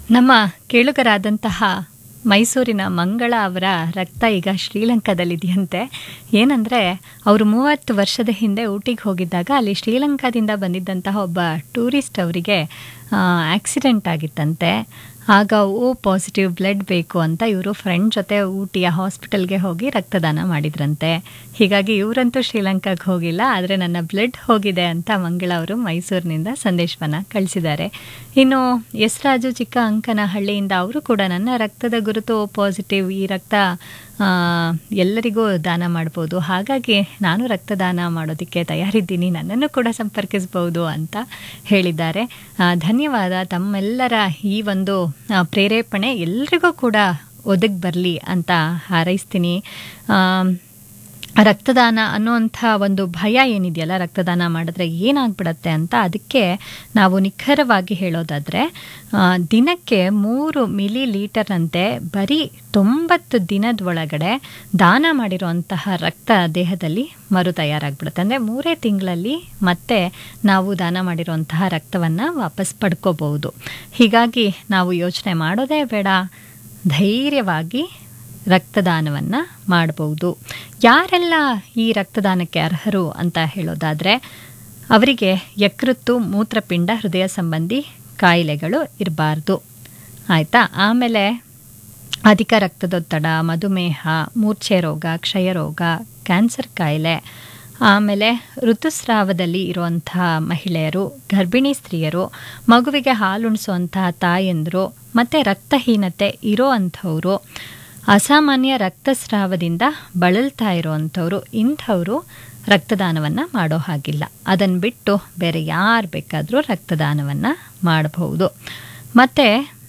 ನಮ್ಮ ಕೇಳುಗರಾದಂತಹ ಮೈಸೂರಿನ ಮಂಗಳ ಅವರ ರಕ್ತ ಈಗ ಶ್ರೀಲಂಕಾದಲ್ಲಿದೆಯಂತೆ ಏನಂದರೆ ಅವರು ಮೂವತ್ತು ವರ್ಷದ ಹಿಂದೆ ಊಟಿಗೆ ಹೋಗಿದ್ದಾಗ ಅಲ್ಲಿ ಶ್ರೀಲಂಕಾದಿಂದ ಬಂದಿದ್ದಂತಹ ಒಬ್ಬ ಟೂರಿಸ್ಟ್ ಅವರಿಗೆ ಆಕ್ಸಿಡೆಂಟ್ ಆಗಿತ್ತಂತೆ ಆಗ ಓ ಪಾಸಿಟಿವ್ ಬ್ಲಡ್ ಬೇಕು ಅಂತ ಇವರು ಫ್ರೆಂಡ್ ಜೊತೆ ಊಟಿಯ ಹಾಸ್ಪಿಟಲ್ಗೆ ಹೋಗಿ ರಕ್ತದಾನ ಮಾಡಿದ್ರಂತೆ ಹೀಗಾಗಿ ಇವರಂತೂ ಶ್ರೀಲಂಕಾಗೆ ಹೋಗಿಲ್ಲ ಆದರೆ ನನ್ನ ಬ್ಲಡ್ ಹೋಗಿದೆ ಅಂತ ಮಂಗಳ ಅವರು ಮೈಸೂರಿನಿಂದ ಸಂದೇಶವನ್ನು ಕಳಿಸಿದ್ದಾರೆ ಇನ್ನು ಎಸ್ ರಾಜು ಚಿಕ್ಕ ಅಂಕನಹಳ್ಳಿಯಿಂದ ಅವರು ಕೂಡ ನನ್ನ ರಕ್ತದ ಗುರುತು ಓ ಪಾಸಿಟಿವ್ ಈ ರಕ್ತ ಆ, ಎಲ್ಲರಿಗೂ ದಾನ ಮಾಡ್ಬೋದು ಹಾಗಾಗಿ ನಾನು ರಕ್ತದಾನ ಮಾಡೋದಕ್ಕೆ ತಯಾರಿದ್ದೀನಿ ನನ್ನನ್ನು ಕೂಡ ಸಂಪರ್ಕಿಸ್ಬೋದು ಅಂತ ಹೇಳಿದ್ದಾರೆ ಆ, ಧನ್ಯವಾದ ತಮ್ಮೆಲ್ಲರ ಈ ಒಂದು ಆ, ಪ್ರೇರೇಪಣೆ ಎಲ್ರಿಗೂ ಕೂಡ ಒದಗಿ ಬರಲಿ ಅಂತ ಹಾರೈಸ್ತೀನಿ ಆ, ರಕ್ತದಾನ ಅನ್ನುವಂಥ ಒಂದು ಭಯ ಏನಿದೆಯಲ್ಲ ರಕ್ತದಾನ ಮಾಡಿದ್ರೆ ಏನಾಗ್ಬಿಡತ್ತೆ ಅಂತ ಅದಕ್ಕೆ ನಾವು ನಿಖರವಾಗಿ ಹೇಳೋದಾದರೆ ಆ, ದಿನಕ್ಕೆ ಮೂರು ಮಿಲಿ ಲೀಟರ್ನಂತೆ ಬರೀ ತೊಂಬತ್ತು ದಿನದ ಒಳಗಡೆ ದಾನ ಮಾಡಿರುವಂತಹ ರಕ್ತ ದೇಹದಲ್ಲಿ ಮರು ತಯಾರಾಗ್ಬಿಡುತ್ತೆ ಅಂದರೆ ಮೂರೇ ತಿಂಗಳಲ್ಲಿ ಮತ್ತೆ ನಾವು ದಾನ ಮಾಡಿರುವಂತಹ ರಕ್ತವನ್ನು ವಾಪಸ್ ಪಡ್ಕೋಬಹುದು ಹೀಗಾಗಿ ನಾವು ಯೋಚನೆ ಮಾಡೋದೇ ಬೇಡ ಧೈರ್ಯವಾಗಿ ರಕ್ತದಾನವನ್ನು ಮಾಡಬಹುದು ಯಾರೆಲ್ಲ ಈ ರಕ್ತದಾನಕ್ಕೆ ಅರ್ಹರು ಅಂತ ಹೇಳೋದಾದರೆ ಅವರಿಗೆ ಯಕೃತ್ತು ಮೂತ್ರಪಿಂಡ ಹೃದಯ ಸಂಬಂಧಿ ಕಾಯಿಲೆಗಳು ಇರಬಾರ್ದು ಆಯಿತಾ ಆಮೇಲೆ ಅಧಿಕ ರಕ್ತದೊತ್ತಡ ಮಧುಮೇಹ ಮೂರ್ಛೆ ರೋಗ ಕ್ಷಯರೋಗ ಕ್ಯಾನ್ಸರ್ ಕಾಯಿಲೆ ಆಮೇಲೆ ಋತುಸ್ರಾವದಲ್ಲಿ ಇರುವಂತಹ ಮಹಿಳೆಯರು ಗರ್ಭಿಣಿ ಸ್ತ್ರೀಯರು ಮಗುವಿಗೆ ಹಾಲುಣಿಸುವಂತಹ ತಾಯಂದರು ಮತ್ತು ರಕ್ತಹೀನತೆ ಇರೋ ಅಂಥವರು ಅಸಾಮಾನ್ಯ ರಕ್ತಸ್ರಾವದಿಂದ ಬಳಲ್ತಾ ಇರೋವಂಥವ್ರು ಇಂಥವರು ರಕ್ತದಾನವನ್ನು ಮಾಡೋ ಹಾಗಿಲ್ಲ ಅದನ್ನು ಬಿಟ್ಟು ಬೇರೆ ಯಾರು ಬೇಕಾದರೂ ರಕ್ತದಾನವನ್ನು ಮಾಡಬಹುದು ಮತ್ತು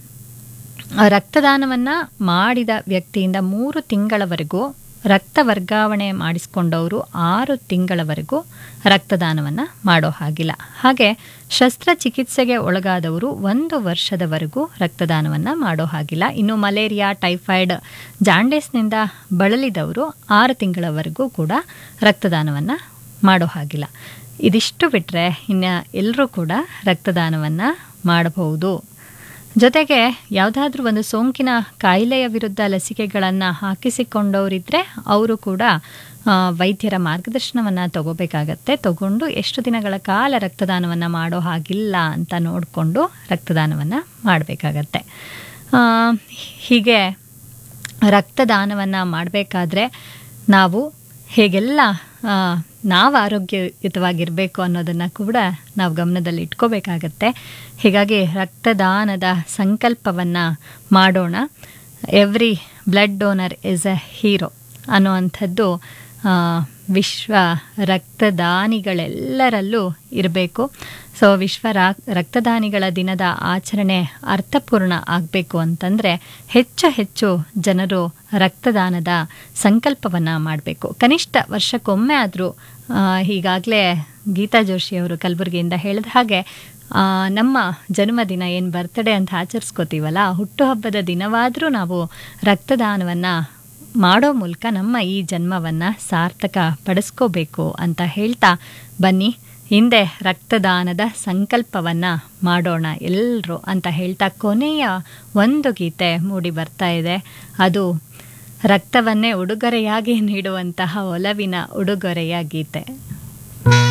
ರಕ್ತದಾನವನ್ನು ಮಾಡಿದ ವ್ಯಕ್ತಿಯಿಂದ ಮೂರು ತಿಂಗಳವರೆಗೂ ರಕ್ತ ವರ್ಗಾವಣೆ ಮಾಡಿಸ್ಕೊಂಡವರು ಆರು ತಿಂಗಳವರೆಗೂ ರಕ್ತದಾನವನ್ನು ಮಾಡೋ ಹಾಗಿಲ್ಲ ಹಾಗೆ ಶಸ್ತ್ರಚಿಕಿತ್ಸೆಗೆ ಒಳಗಾದವರು ಒಂದು ವರ್ಷದವರೆಗೂ ರಕ್ತದಾನವನ್ನು ಮಾಡೋ ಹಾಗಿಲ್ಲ ಇನ್ನು ಮಲೇರಿಯಾ ಟೈಫಾಯ್ಡ್ ಜಾಂಡೀಸ್ನಿಂದ ಬಳಲಿದವರು ಆರು ತಿಂಗಳವರೆಗೂ ಕೂಡ ರಕ್ತದಾನವನ್ನು ಮಾಡೋ ಹಾಗಿಲ್ಲ ಇದಿಷ್ಟು ಬಿಟ್ಟರೆ ಇನ್ನು ಎಲ್ಲರೂ ಕೂಡ ರಕ್ತದಾನವನ್ನು ಮಾಡಬಹುದು ಜೊತೆಗೆ ಯಾವುದಾದ್ರೂ ಒಂದು ಸೋಂಕಿನ ಕಾಯಿಲೆಯ ವಿರುದ್ಧ ಲಸಿಕೆಗಳನ್ನು ಹಾಕಿಸಿಕೊಂಡವರಿದ್ದರೆ ಅವರು ಕೂಡ ಆ, ವೈದ್ಯರ ಮಾರ್ಗದರ್ಶನವನ್ನು ತಗೋಬೇಕಾಗತ್ತೆ ತಗೊಂಡು ಎಷ್ಟು ದಿನಗಳ ಕಾಲ ರಕ್ತದಾನವನ್ನು ಮಾಡೋ ಹಾಗಿಲ್ಲ ಅಂತ ನೋಡಿಕೊಂಡು ರಕ್ತದಾನವನ್ನು ಮಾಡಬೇಕಾಗತ್ತೆ ಆ, ಹೀಗೆ ರಕ್ತದಾನವನ್ನು ಮಾಡಬೇಕಾದ್ರೆ ನಾವು ಹೇಗೆಲ್ಲ ಆ, ನಾವು ಆರೋಗ್ಯಯುತವಾಗಿರಬೇಕು ಅನ್ನೋದನ್ನು ಕೂಡ ನಾವು ಗಮನದಲ್ಲಿ ಇಟ್ಕೋಬೇಕಾಗತ್ತೆ ಹೀಗಾಗಿ ರಕ್ತದಾನದ ಸಂಕಲ್ಪವನ್ನು ಮಾಡೋಣ every blood donor is a hero ಅನ್ನುವಂಥದ್ದು ಆ, ವಿಶ್ವ ರಕ್ತದಾನಿಗಳೆಲ್ಲರಲ್ಲೂ ಇರಬೇಕು ಸೊ ವಿಶ್ವ ರಾ- ರಕ್ತದಾನಿಗಳ ದಿನದ ಆಚರಣೆ ಅರ್ಥಪೂರ್ಣ ಆಗಬೇಕು ಅಂತಂದರೆ ಹೆಚ್ಚು ಹೆಚ್ಚು ಜನರು ರಕ್ತದಾನದ ಸಂಕಲ್ಪವನ್ನು ಮಾಡಬೇಕು ಕನಿಷ್ಠ ವರ್ಷಕ್ಕೊಮ್ಮೆ ಆದರೂ ಈಗಾಗಲೇ ಗೀತಾ ಜೋಶಿಯವರು ಕಲಬುರಗಿಯಿಂದ ಹೇಳಿದ ಹಾಗೆ ಆ, ನಮ್ಮ ಜನ್ಮದಿನ ಏನು ಬರ್ತ್ಡೇ ಅಂತ ಆಚರಿಸ್ಕೋತೀವಲ್ಲ ಹುಟ್ಟುಹಬ್ಬದ ದಿನವಾದರೂ ನಾವು ರಕ್ತದಾನವನ್ನು ಮಾಡೋ ಮೂಲಕ ನಮ್ಮ ಈ ಜನ್ಮವನ್ನು ಸಾರ್ಥಕ ಪಡಿಸ್ಕೋಬೇಕು ಅಂತ ಹೇಳ್ತಾ ಬನ್ನಿ ಹಿಂದೆ ರಕ್ತದಾನದ ಸಂಕಲ್ಪವನ್ನು ಮಾಡೋಣ ಎಲ್ಲರೂ ಅಂತ ಹೇಳ್ತಾ ಕೊನೆಯ ಒಂದು ಗೀತೆ ಮೂಡಿ ಬರ್ತಾ ಇದೆ ಅದು ರಕ್ತವನ್ನೇ ಉಡುಗೊರೆಯಾಗಿ ನೀಡುವಂತಹ ಒಲವಿನ ಉಡುಗೊರೆಯ ಗೀತೆ